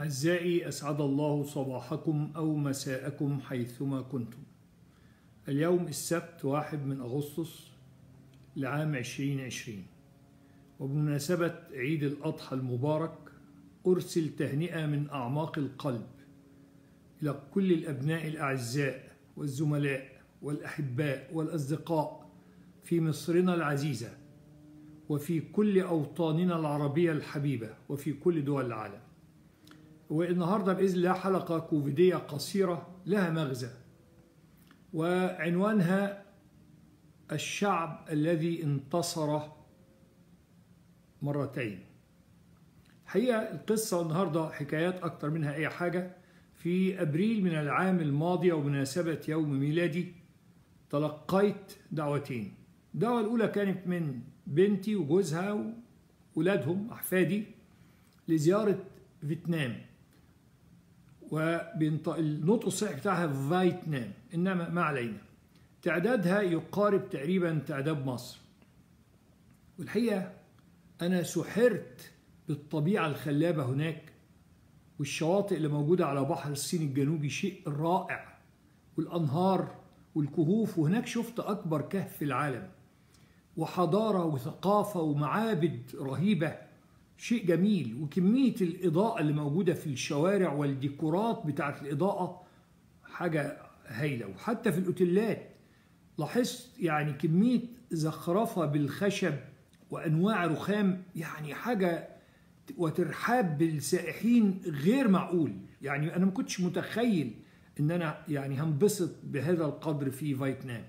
أعزائي أسعد الله صباحكم أو مساءكم حيثما كنتم اليوم السبت واحد من أغسطس لعام 2020 وبمناسبة عيد الأضحى المبارك أرسل تهنئة من أعماق القلب إلى كل الأبناء الأعزاء والزملاء والأحباء والأصدقاء في مصرنا العزيزة وفي كل أوطاننا العربية الحبيبة وفي كل دول العالم والنهاردة بإذن الله حلقة كوفيدية قصيرة لها مغزى وعنوانها الشعب الذي انتصر مرتين حقيقة القصة النهاردة حكايات أكتر منها أي حاجة في أبريل من العام الماضي وبمناسبة يوم ميلادي تلقيت دعوتين الدعوة الأولى كانت من بنتي وجوزها وولادهم أحفادي لزيارة فيتنام والنطق الصحيح بتاعها فيتنام إنما ما علينا تعدادها يقارب تقريبا تعداد مصر والحقيقة أنا سحرت بالطبيعة الخلابة هناك والشواطئ اللي موجودة على بحر الصين الجنوبي شيء رائع والأنهار والكهوف وهناك شفت أكبر كهف في العالم وحضارة وثقافة ومعابد رهيبة شيء جميل وكمية الإضاءة اللي موجودة في الشوارع والديكورات بتاعت الإضاءة حاجة هايلة وحتى في الأوتيلات لاحظت يعني كمية زخرفة بالخشب وأنواع رخام يعني حاجة وترحاب بالسائحين غير معقول يعني أنا ما كنتش متخيل إن أنا يعني هنبسط بهذا القدر في فيتنام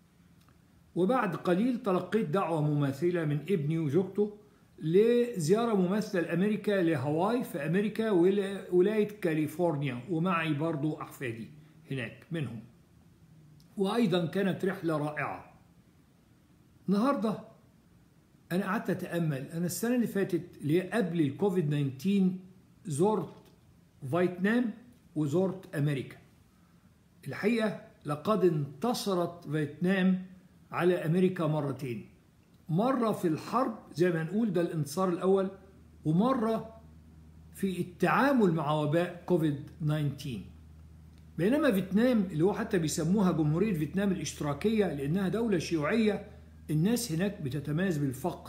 وبعد قليل تلقيت دعوة مماثلة من ابني وزوجته لزيارة مماثلة لأمريكا لهاواي في أمريكا ولاية كاليفورنيا ومعي برضو أحفادي هناك منهم وأيضا كانت رحلة رائعة النهاردة أنا قعدت أتأمل أنا السنة اللي فاتت اللي هي قبل الكوفيد 19 زرت فيتنام وزرت أمريكا الحقيقة لقد انتصرت فيتنام على أمريكا مرتين مرة في الحرب زي ما هنقول ده الانتصار الأول ومرة في التعامل مع وباء كوفيد 19 بينما فيتنام اللي هو حتى بيسموها جمهورية فيتنام الاشتراكية لأنها دولة شيوعية الناس هناك بتتميز بالفقر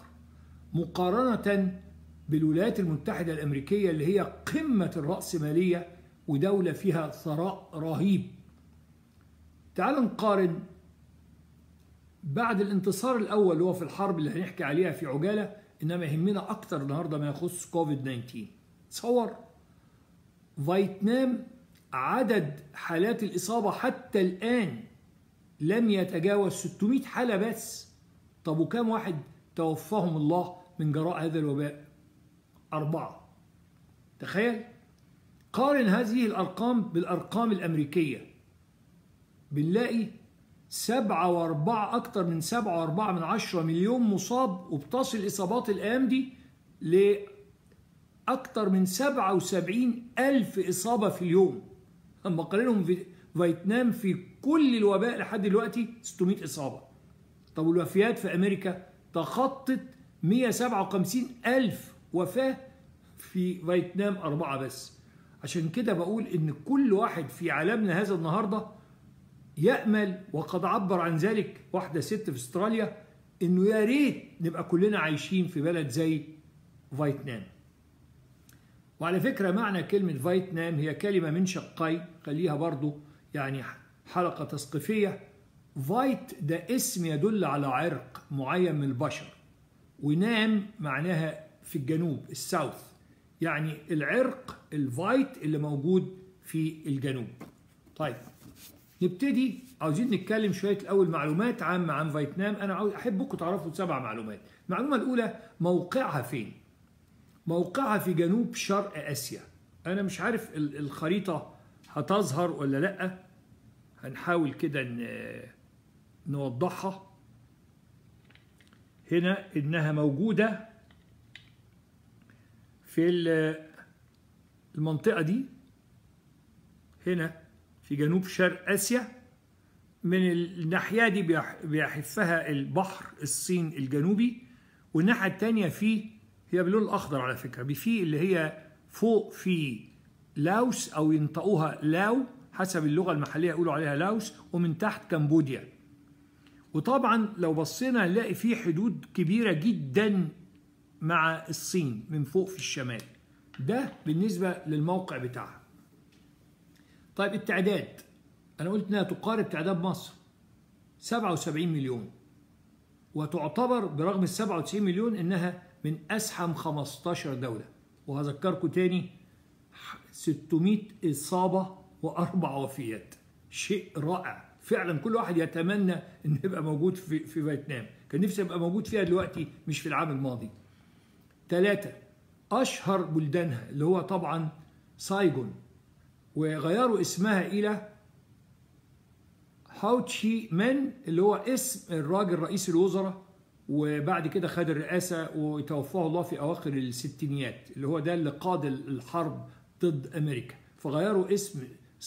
مقارنة بالولايات المتحدة الأمريكية اللي هي قمة الرأسمالية ودولة فيها ثراء رهيب تعال نقارن بعد الانتصار الأول اللي هو في الحرب اللي هنحكي عليها في عجالة إنما يهمنا أكتر النهاردة ما يخص كوفيد 19 تصور فيتنام عدد حالات الإصابة حتى الآن لم يتجاوز 600 حالة بس طب وكم واحد توفاهم الله من جراء هذا الوباء أربعة تخيل قارن هذه الأرقام بالأرقام الأمريكية بنلاقي سبعة وأربعة أكتر من سبعة وأربعة من عشرة مليون مصاب وبتصل إصابات الأيام دي لأكتر من سبعة وسبعين ألف إصابة في اليوم أما قارنهم في فيتنام في كل الوباء لحد دلوقتي 600 إصابة طب والوفيات في أمريكا تخطت 157 ألف وفاة في فيتنام أربعة بس عشان كده بقول إن كل واحد في عالمنا هذا النهارده يأمل وقد عبر عن ذلك واحدة ست في استراليا انه يا ريت نبقى كلنا عايشين في بلد زي فيتنام وعلى فكرة معنى كلمة فيتنام هي كلمة من شقين خليها برضو يعني حلقة تثقيفية فايت ده اسم يدل على عرق معين من البشر ونام معناها في الجنوب الساوث يعني العرق الفايت اللي موجود في الجنوب طيب نبتدي عاوزين نتكلم شويه الاول معلومات عامه عن فيتنام انا عاوز احبكم تعرفوا سبع معلومات المعلومه الاولى موقعها فين موقعها في جنوب شرق اسيا انا مش عارف الخريطه هتظهر ولا لا هنحاول كده نوضحها هنا انها موجوده في المنطقه دي هنا في جنوب شرق اسيا من الناحيه دي بيحفها البحر الصين الجنوبي والناحيه الثانيه في هي باللون الاخضر على فكره في اللي هي فوق في لاوس او ينطقوها لاو حسب اللغه المحليه يقولوا عليها لاوس ومن تحت كمبوديا وطبعا لو بصينا نلاقي في حدود كبيره جدا مع الصين من فوق في الشمال ده بالنسبه للموقع بتاعها طيب التعداد انا قلت انها تقارب تعداد مصر 77 مليون وتعتبر برغم ال 97 مليون انها من ازحم 15 دوله وهذكركم تاني 600 اصابه واربع وفيات شيء رائع فعلا كل واحد يتمنى ان يبقى موجود في في فيتنام كان نفسي ابقى موجود فيها دلوقتي مش في العام الماضي ثلاثة أشهر بلدانها اللي هو طبعا سايجون وغيروا اسمها إلى هاوتشي من اللي هو اسم الراجل رئيس الوزراء وبعد كده خد الرئاسة وتوفاه الله في أواخر الستينيات اللي هو ده اللي قاد الحرب ضد أمريكا فغيروا اسم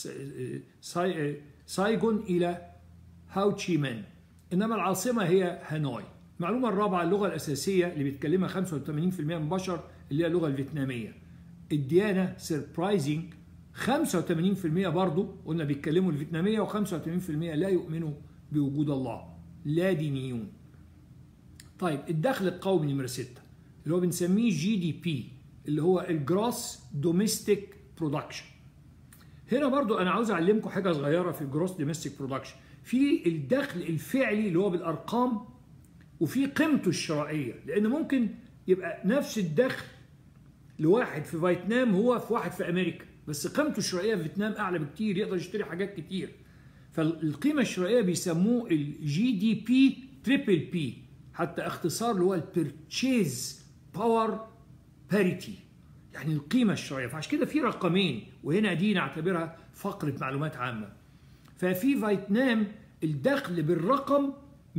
ساي سايجون إلى هاوتشي من إنما العاصمة هي هانوي المعلومة الرابعة اللغة الأساسية اللي بيتكلمها 85% من البشر اللي هي اللغة الفيتنامية الديانة سربرايزنج 85% برضه قلنا بيتكلموا الفيتنامية و85% لا يؤمنوا بوجود الله لا دينيون طيب الدخل القومي نمرة 6 اللي هو بنسميه جي دي بي اللي هو الجروس دوميستيك برودكشن هنا برضو انا عاوز اعلمكم حاجه صغيره في الجروس دوميستيك برودكشن في الدخل الفعلي اللي هو بالارقام وفي قيمته الشرائيه لان ممكن يبقى نفس الدخل لواحد في فيتنام هو في واحد في امريكا بس قيمته الشرائيه في فيتنام اعلى بكتير يقدر يشتري حاجات كتير فالقيمه الشرائيه بيسموه الجي دي بي تريبل بي حتى اختصار اللي هو البيرتشيز باور باريتي يعني القيمه الشرائيه فعشان كده في رقمين وهنا دي نعتبرها فقره معلومات عامه ففي فيتنام الدخل بالرقم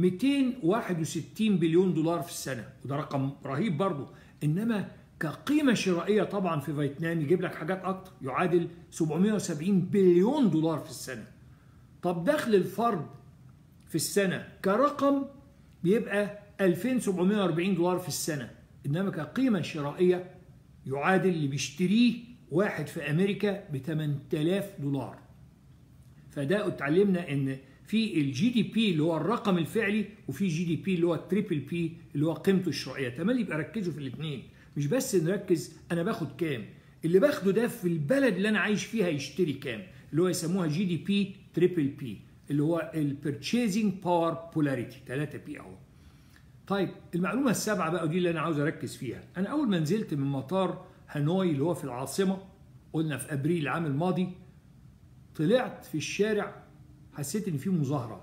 261 بليون دولار في السنه وده رقم رهيب برضه انما كقيمه شرائيه طبعا في فيتنام يجيب لك حاجات اكتر يعادل 770 بليون دولار في السنه طب دخل الفرد في السنه كرقم بيبقى 2740 دولار في السنه انما كقيمه شرائيه يعادل اللي بيشتريه واحد في امريكا ب 8000 دولار فده اتعلمنا ان في الجي دي بي اللي هو الرقم الفعلي وفي جي دي بي اللي هو التريبل بي اللي هو قيمته الشرائيه تمام يبقى ركزوا في الاثنين مش بس نركز انا باخد كام اللي باخده ده في البلد اللي انا عايش فيها يشتري كام اللي هو يسموها جي دي بي تريبل بي اللي هو البيرتشيزنج باور بولاريتي 3 بي اهو طيب المعلومه السابعه بقى ودي اللي انا عاوز اركز فيها انا اول ما نزلت من مطار هانوي اللي هو في العاصمه قلنا في ابريل العام الماضي طلعت في الشارع حسيت ان في مظاهره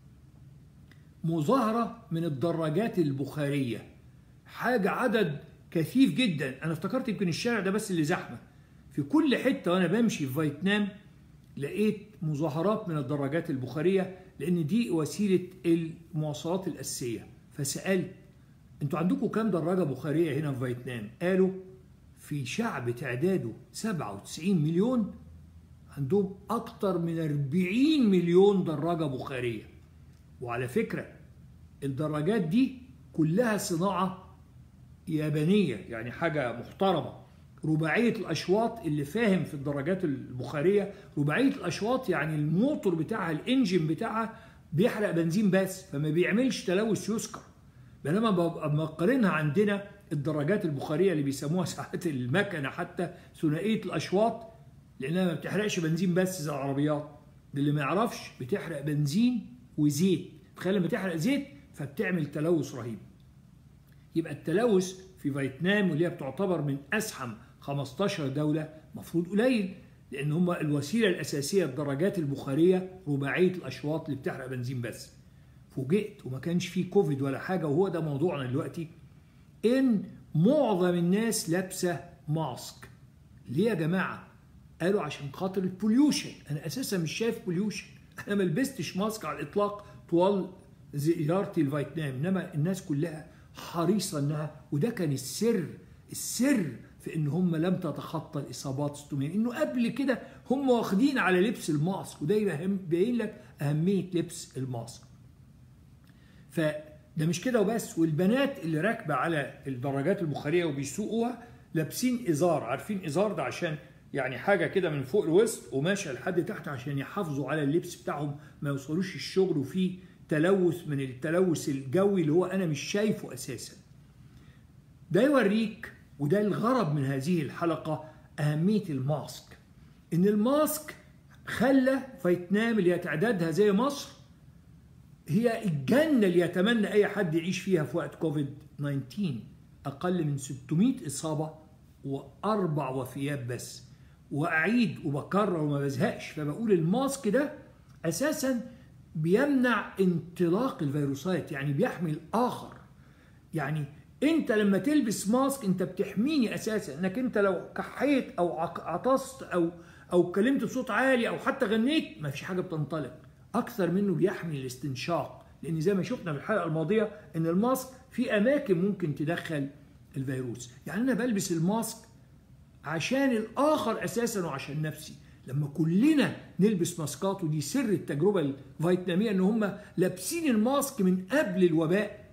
مظاهره من الدراجات البخاريه حاجه عدد كثيف جدا انا افتكرت يمكن الشارع ده بس اللي زحمه في كل حته وانا بمشي في فيتنام لقيت مظاهرات من الدراجات البخاريه لان دي وسيله المواصلات الاساسيه فسالت انتوا عندكم كام دراجه بخاريه هنا في فيتنام قالوا في شعب تعداده 97 مليون عندهم أكتر من 40 مليون دراجة بخارية وعلى فكرة الدراجات دي كلها صناعة يابانية يعني حاجة محترمة رباعية الأشواط اللي فاهم في الدراجات البخارية رباعية الأشواط يعني الموتور بتاعها الإنجن بتاعها بيحرق بنزين بس فما بيعملش تلوث يسكر بينما بقارنها عندنا الدراجات البخارية اللي بيسموها ساعات المكنة حتى ثنائية الأشواط لانها ما بتحرقش بنزين بس زي العربيات اللي ما يعرفش بتحرق بنزين وزيت تخيل لما تحرق زيت فبتعمل تلوث رهيب يبقى التلوث في فيتنام واللي هي بتعتبر من ازحم 15 دوله مفروض قليل لان هم الوسيله الاساسيه الدراجات البخاريه رباعيه الاشواط اللي بتحرق بنزين بس فوجئت وما كانش فيه كوفيد ولا حاجه وهو ده موضوعنا دلوقتي ان معظم الناس لابسه ماسك ليه يا جماعه قالوا عشان خاطر البوليوشن انا اساسا مش شايف بوليوشن انا ما لبستش ماسك على الاطلاق طوال زيارتي لفيتنام انما الناس كلها حريصه انها وده كان السر السر في ان هم لم تتخطى الاصابات 600 انه قبل كده هم واخدين على لبس الماسك وده يبين لك اهميه لبس الماسك فده مش كده وبس والبنات اللي راكبه على الدراجات البخاريه وبيسوقوها لابسين ازار عارفين ازار ده عشان يعني حاجه كده من فوق الوسط وماشيه لحد تحت عشان يحافظوا على اللبس بتاعهم ما يوصلوش الشغل وفيه تلوث من التلوث الجوي اللي هو انا مش شايفه اساسا ده يوريك وده الغرض من هذه الحلقه اهميه الماسك ان الماسك خلى فيتنام اللي تعدادها زي مصر هي الجنه اللي يتمنى اي حد يعيش فيها في وقت كوفيد 19 اقل من 600 اصابه واربع وفيات بس واعيد وبكرر وما بزهقش فبقول الماسك ده اساسا بيمنع انطلاق الفيروسات يعني بيحمي الاخر يعني انت لما تلبس ماسك انت بتحميني اساسا انك انت لو كحيت او عطست او او كلمت بصوت عالي او حتى غنيت ما فيش حاجه بتنطلق اكثر منه بيحمي الاستنشاق لان زي ما شفنا في الحلقه الماضيه ان الماسك في اماكن ممكن تدخل الفيروس يعني انا بلبس الماسك عشان الاخر اساسا وعشان نفسي لما كلنا نلبس ماسكات ودي سر التجربه الفيتناميه ان هم لابسين الماسك من قبل الوباء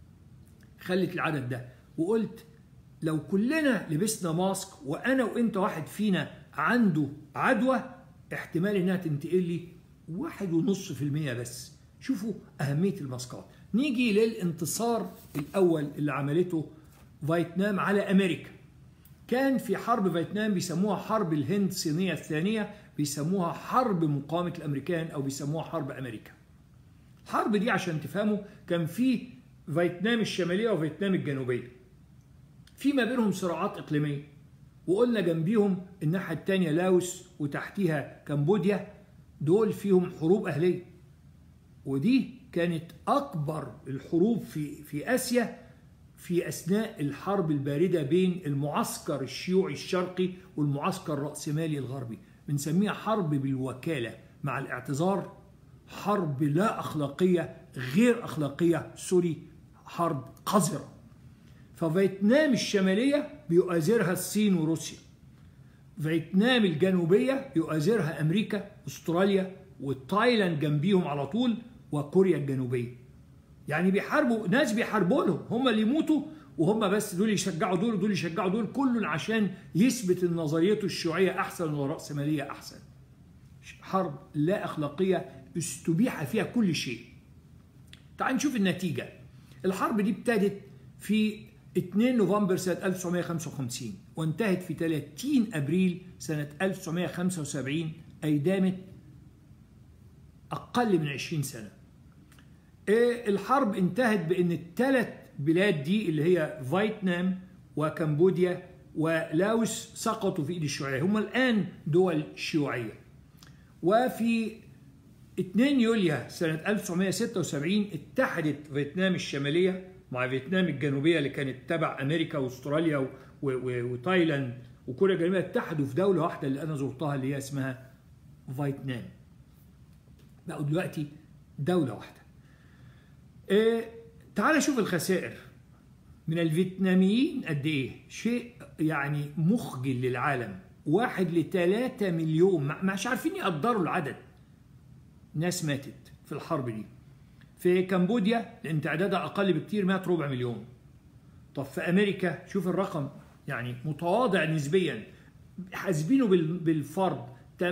خلت العدد ده وقلت لو كلنا لبسنا ماسك وانا وانت واحد فينا عنده عدوى احتمال انها تنتقل لي واحد ونص في المية بس شوفوا أهمية الماسكات نيجي للانتصار الأول اللي عملته فيتنام على أمريكا كان في حرب فيتنام بيسموها حرب الهند الصينية الثانية بيسموها حرب مقاومة الأمريكان أو بيسموها حرب أمريكا الحرب دي عشان تفهموا كان في فيتنام الشمالية وفيتنام الجنوبية في ما بينهم صراعات إقليمية وقلنا جنبيهم الناحية التانية لاوس وتحتيها كمبوديا دول فيهم حروب أهلية ودي كانت أكبر الحروب في في آسيا في أثناء الحرب الباردة بين المعسكر الشيوعي الشرقي والمعسكر الرأسمالي الغربي بنسميها حرب بالوكالة مع الاعتذار حرب لا أخلاقية غير أخلاقية سوري حرب قذرة ففيتنام الشمالية بيؤازرها الصين وروسيا فيتنام الجنوبية يؤازرها أمريكا أستراليا وتايلاند جنبيهم على طول وكوريا الجنوبية يعني بيحاربوا ناس بيحاربوا لهم هم اللي يموتوا وهم بس دول يشجعوا دول ودول يشجعوا دول كل عشان يثبت ان نظريته الشيوعية أحسن والرأسمالية أحسن حرب لا أخلاقية استبيح فيها كل شيء تعال نشوف النتيجة الحرب دي ابتدت في 2 نوفمبر سنة 1955 وانتهت في 30 أبريل سنة 1975 أي دامت أقل من 20 سنة الحرب انتهت بأن الثلاث بلاد دي اللي هي فيتنام وكمبوديا ولاوس سقطوا في ايد الشيوعيه هم الان دول شيوعيه وفي 2 يوليو سنه 1976 اتحدت فيتنام الشماليه مع فيتنام الجنوبيه اللي كانت تبع امريكا واستراليا وتايلاند وكوريا الجنوبيه اتحدوا في دوله واحده اللي انا زرتها اللي هي اسمها فيتنام بقوا دلوقتي دوله واحده إيه تعال شوف الخسائر من الفيتناميين قد ايه شيء يعني مخجل للعالم واحد لثلاثة مليون مش عارفين يقدروا العدد ناس ماتت في الحرب دي في كمبوديا لان تعدادها اقل بكتير مات ربع مليون طب في امريكا شوف الرقم يعني متواضع نسبيا حاسبينه بالفرد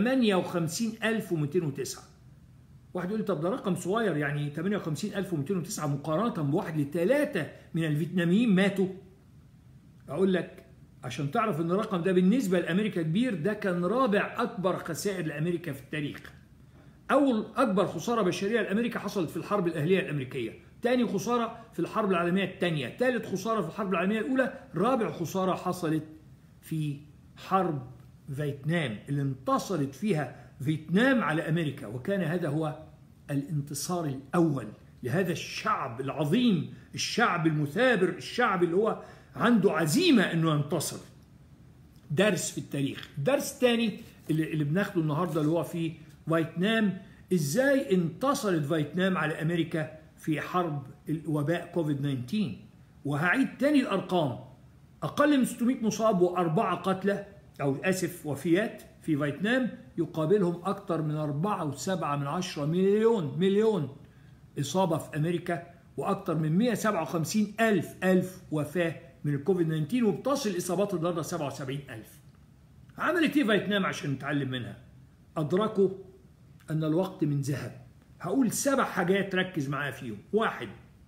58209 واحد يقول لي طب ده رقم صغير يعني 58209 مقارنة بواحد لثلاثة من الفيتناميين ماتوا أقول لك عشان تعرف ان الرقم ده بالنسبة لأمريكا كبير ده كان رابع أكبر خسائر لأمريكا في التاريخ أول أكبر خسارة بشرية لأمريكا حصلت في الحرب الأهلية الأمريكية تاني خسارة في الحرب العالمية الثانية ثالث خسارة في الحرب العالمية الأولى رابع خسارة حصلت في حرب فيتنام اللي انتصرت فيها فيتنام على أمريكا وكان هذا هو الانتصار الأول لهذا الشعب العظيم الشعب المثابر الشعب اللي هو عنده عزيمة أنه ينتصر درس في التاريخ درس تاني اللي, اللي بناخده النهاردة اللي هو في فيتنام ازاي انتصرت فيتنام على امريكا في حرب الوباء كوفيد 19 وهعيد تاني الارقام اقل من 600 مصاب واربعه قتلى او اسف وفيات في فيتنام يقابلهم اكثر من 4.7 من عشرة مليون مليون اصابه في امريكا واكثر من 157 الف الف وفاه من الكوفيد 19 وبتصل اصابات النهارده 77 الف عملت ايه فيتنام عشان نتعلم منها ادركوا ان الوقت من ذهب هقول سبع حاجات ركز معايا فيهم واحد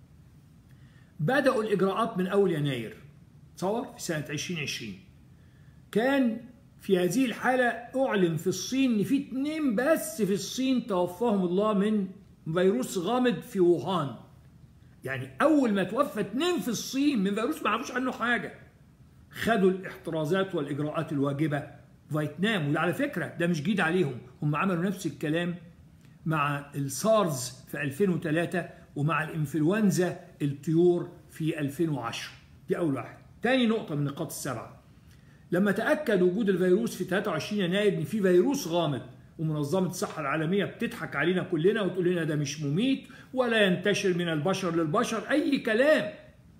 بدأوا الإجراءات من أول يناير تصور في سنة 2020 كان في هذه الحالة أعلن في الصين إن في اتنين بس في الصين توفاهم الله من فيروس غامض في ووهان يعني أول ما توفى اتنين في الصين من فيروس ما عرفوش عنه حاجة خدوا الاحترازات والإجراءات الواجبة فيتنام وده على فكرة ده مش جديد عليهم هم عملوا نفس الكلام مع السارز في 2003 ومع الانفلونزا الطيور في 2010 دي أول واحد تاني نقطة من النقاط السبعة لما تأكد وجود الفيروس في 23 يناير إن في فيروس غامض ومنظمة الصحة العالمية بتضحك علينا كلنا وتقول لنا ده مش مميت ولا ينتشر من البشر للبشر أي كلام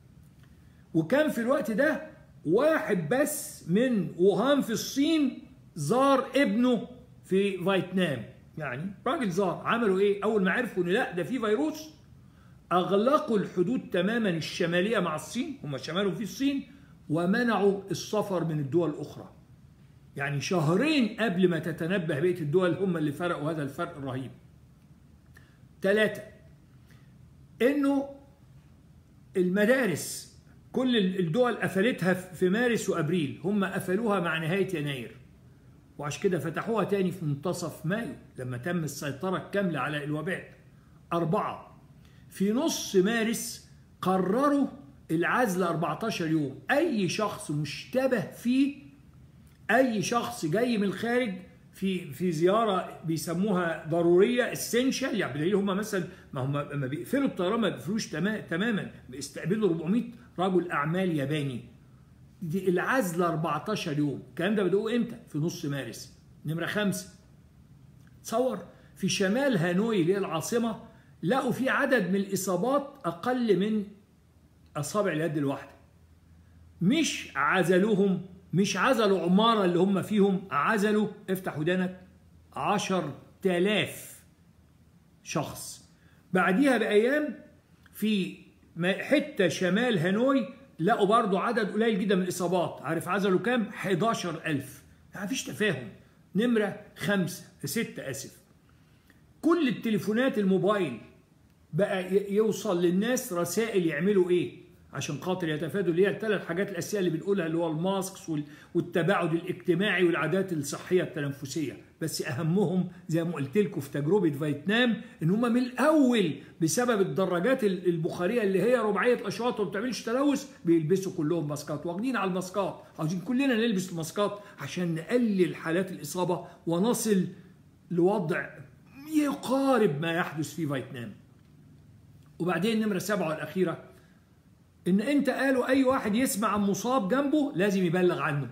وكان في الوقت ده واحد بس من ووهان في الصين زار ابنه في فيتنام يعني راجل زار عملوا ايه اول ما عرفوا ان لا ده في فيروس اغلقوا الحدود تماما الشماليه مع الصين هم شمالوا في الصين ومنعوا السفر من الدول الاخرى يعني شهرين قبل ما تتنبه بقيه الدول هم اللي فرقوا هذا الفرق الرهيب ثلاثة انه المدارس كل الدول قفلتها في مارس وابريل هم قفلوها مع نهايه يناير وعشان كده فتحوها تاني في منتصف مايو لما تم السيطره الكامله على الوباء أربعة في نص مارس قرروا العزل 14 يوم أي شخص مشتبه فيه أي شخص جاي من الخارج في في زياره بيسموها ضروريه اسينشال يعني بدليل هم مثلا ما هم لما بيقفلوا الطيران ما بيقفلوش تماما بيستقبلوا 400 رجل اعمال ياباني دي العزل 14 يوم الكلام ده بدأوه امتى؟ في نص مارس نمره خمسه تصور في شمال هانوي اللي هي العاصمه لقوا في عدد من الاصابات اقل من اصابع اليد الواحده مش عزلوهم مش عزلوا عمارة اللي هم فيهم عزلوا افتح ودانك عشر تلاف شخص بعديها بأيام في حتة شمال هانوي لقوا برضو عدد قليل جدا من الإصابات عارف عزلوا كام؟ 11 ألف ما فيش تفاهم نمرة خمسة ستة أسف كل التليفونات الموبايل بقى يوصل للناس رسائل يعملوا ايه عشان خاطر يتفادوا اللي هي الثلاث حاجات الاساسيه اللي بنقولها اللي هو الماسكس والتباعد الاجتماعي والعادات الصحيه التنفسيه بس اهمهم زي ما قلت لكم في تجربه فيتنام ان هم من الاول بسبب الدراجات البخاريه اللي هي رباعيه اشواط وما بتعملش تلوث بيلبسوا كلهم ماسكات واخدين على الماسكات عاوزين كلنا نلبس الماسكات عشان نقلل حالات الاصابه ونصل لوضع يقارب ما يحدث في فيتنام وبعدين نمره سبعه والاخيره ان انت قالوا اي واحد يسمع عن مصاب جنبه لازم يبلغ عنه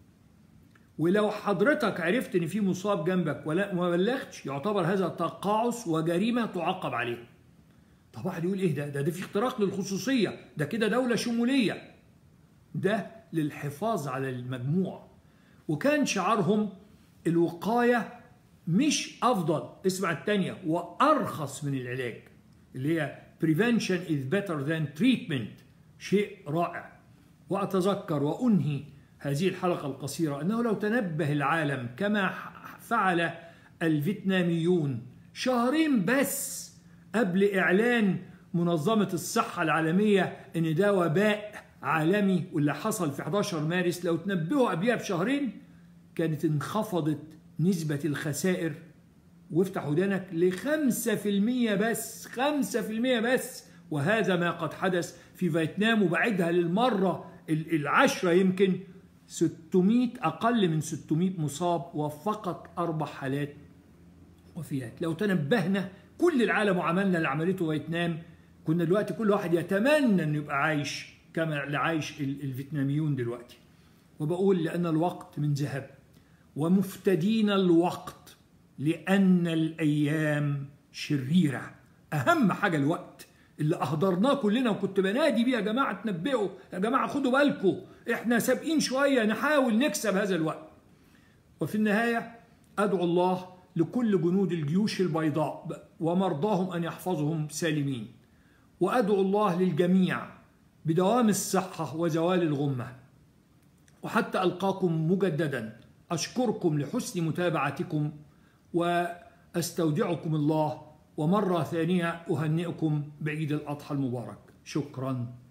ولو حضرتك عرفت ان في مصاب جنبك ولا ما بلغتش يعتبر هذا تقاعس وجريمه تعاقب عليه طب واحد يقول ايه ده ده, ده في اختراق للخصوصيه ده كده دوله شموليه ده للحفاظ على المجموع وكان شعارهم الوقايه مش افضل اسمع الثانيه وارخص من العلاج اللي هي prevention is better than treatment شيء رائع وأتذكر وأنهي هذه الحلقة القصيرة أنه لو تنبه العالم كما فعل الفيتناميون شهرين بس قبل إعلان منظمة الصحة العالمية أن ده وباء عالمي واللي حصل في 11 مارس لو تنبهوا قبلها بشهرين كانت انخفضت نسبة الخسائر وافتح ودانك لخمسة في المية بس خمسة في المية بس وهذا ما قد حدث في فيتنام وبعدها للمرة العشرة يمكن 600 أقل من 600 مصاب وفقط أربع حالات وفيات لو تنبهنا كل العالم وعملنا اللي عملته فيتنام كنا دلوقتي كل واحد يتمنى انه يبقى عايش كما اللي عايش الفيتناميون دلوقتي وبقول لأن الوقت من ذهب ومفتدين الوقت لأن الأيام شريرة أهم حاجة الوقت اللي اهدرناه كلنا وكنت بنادي بيه يا جماعه تنبئوا يا جماعه خدوا بالكم احنا سابقين شويه نحاول نكسب هذا الوقت وفي النهايه ادعو الله لكل جنود الجيوش البيضاء ومرضاهم ان يحفظهم سالمين وادعو الله للجميع بدوام الصحه وزوال الغمه وحتى القاكم مجددا أشكركم لحسن متابعتكم وأستودعكم الله ومرة ثانية أهنئكم بعيد الأضحى المبارك شكراً